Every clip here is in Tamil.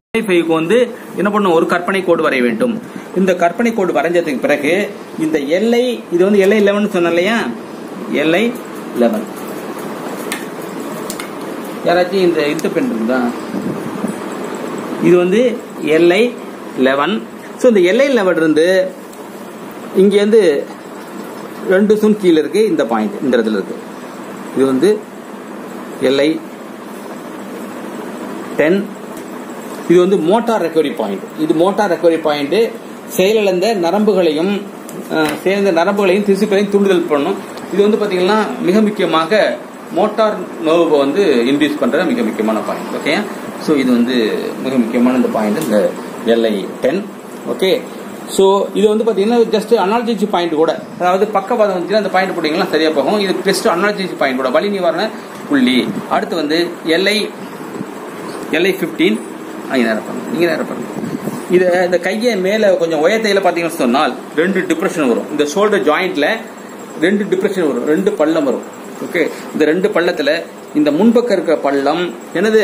ஃபைவ்க்கு வந்து என்ன பண்ணும் ஒரு கற்பனை கோடு வரைய வேண்டும் இந்த கற்பனை கோடு வரைஞ்சதுக்கு பிறகு இந்த எல்லை இது வந்து எல்லை லெவன் சொன்னேன் இல்லையா எல்லை லெவன் யாராச்சும் இந்த இந்த பெண் இருக்குதா இது வந்து எல்லை லெவன் ஸோ இந்த எல்லை லெவன் இருந்து இங்க வந்து ரெண்டு சுன் கீழே இருக்கு இந்த பாயிண்ட் இந்த இடத்துல இருக்கு இது வந்து எல்லை டென் இது வந்து மோட்டார் ரெக்கவரி பாயிண்ட் இது மோட்டார் ரெக்கவரி பாயிண்ட் செயலிழந்த நரம்புகளையும் அஹ், சேர்ந்த நரம்புகளையும் திசுக்களையும் தூண்டுதல் பண்ணும் இது வந்து பாத்தீங்கன்னா மிக முக்கியமாக மோட்டார் நோவை வந்து இன்டியூஸ் பண்ற மிக முக்கியமான பாயிண்ட் ஓகே ஸோ இது வந்து மிக முக்கியமான இந்த பாயிண்ட் இந்த எல்ஐ டென் ஓகே ஸோ இது வந்து பாத்தீங்கன்னா ஜஸ்ட் அனாலஜி பாயிண்ட் கூட அதாவது பக்கவாதம் வந்துச்சுன்னா அந்த பாயிண்ட் போட்டீங்கன்னா சரியா போகும் இது ஜஸ்ட் அனாலஜி பாயிண்ட் கூட வலி நிவாரண புள்ளி அடுத்து வந்து எல்ஐ எல்ஐ ஃபிஃப்டீன் அங்கே நேரம் பண்ணுங்க நீங்கள் நேரம் பண்ணுங்க இதை இந்த கையை மேலே கொஞ்சம் உயர்த்தையில் பார்த்தீங்கன்னு சொன்னால் ரெண்டு டிப்ரெஷன் வரும் இந்த ஷோல்டர் ஜாயிண்ட்ல ரெண்டு டிப்ரெஷன் வரும் ரெண்டு பள்ளம் வரும் ஓகே இந்த ரெண்டு பள்ளத்தில் இந்த முன்பக்கம் இருக்க பள்ளம் என்னது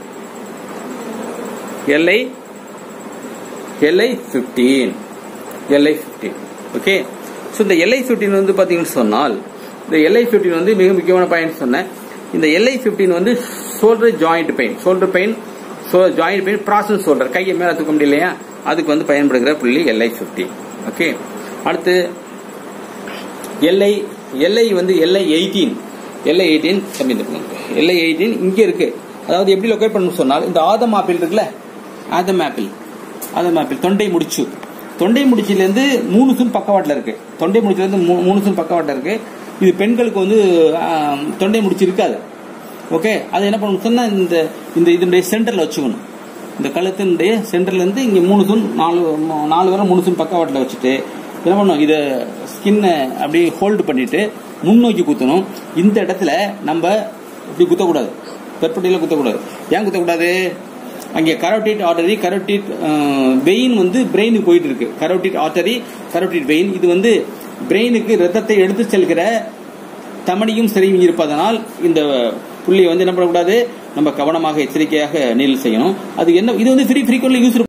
LI LI fifteen LI fifteen okay so இந்த எல்ஐ ஃபிஃப்டீன் வந்து பார்த்தீங்கன்னு சொன்னால் இந்த எல்ஐ ஃபிஃப்டீன் வந்து மிக முக்கியமான பாயிண்ட் சொன்னேன் இந்த எல்ஐ ஃபிஃப்டீன் வந்து shoulder joint pain shoulder pain joint pain process shoulder கையை மேலே தூக்க முடியலையா அதுக்கு வந்து பயன்படுகிற புள்ளி எல்ஐ ஃபிஃப்டீன் ஓகே அடுத்து எல்ஐ எல்ஐ வந்து LI eighteen LI eighteen LI eighteen இங்க இருக்கு அதாவது எப்படி லொக்கேட் பண்ணணும் சொன்னால் இந்த ஆதம் ஆப்பிள் இருக்குல்ல ஆதம் ஆப்பிள் ஆதம் ஆப்பிள் தொண்டை முடிச்சு தொண்டை முடிச்சிலேருந்து மூணு சுன் பக்கவாட்டில் இருக்கு தொண்டை முடிச்சிலேருந்து மூ- மூணு சுன் பக்கவாட்டில் இருக்கு இது பெண்களுக்கு வந்து ஆம், தொண்டை முடிச்சு இருக்காது ஓகே அது என்ன பண்ணணும் சொன்னா இந்த இந்த இதனுடைய சென்டர்ல வச்சுக்கணும் இந்த கழுத்தினுடைய சென்டர்ல இருந்து இங்க மூணு தூண் நாலு ம- நாலு வரை மூணு தூண் பக்கவாட்டில் வச்சுட்டு என்ன பண்ணணும் இதை ஸ்கின்னை அப்படியே ஹோல்டு பண்ணிட்டு முன்னோக்கி குத்தணும் இந்த இடத்துல நம்ம இப்படி குத்தக்கூடாது பெர்பட்டியில குத்தக்கூடாது ஏன் குத்தக்கூடாது அங்கே கரோட்டிட் ஆர்டரி கரோட்டிட் வெயின் வந்து பிரெயினுக்கு போயிட்டு இருக்கு கரோட்டிட் ஆர்டரி கரோட்டிட் வெயின் இது வந்து பிரெயினுக்கு ரத்தத்தை எடுத்து செல்கிற தமனியும் சரியும் இருப்பதனால் இந்த புள்ளியை வந்து என்ன பண்ணக்கூடாது நம்ம கவனமாக எச்சரிக்கையாக நீல் செய்யணும் அது என்ன இது வந்து ஃப்ரீ ஃப்ரீக்வெண்ட்லி யூஸ்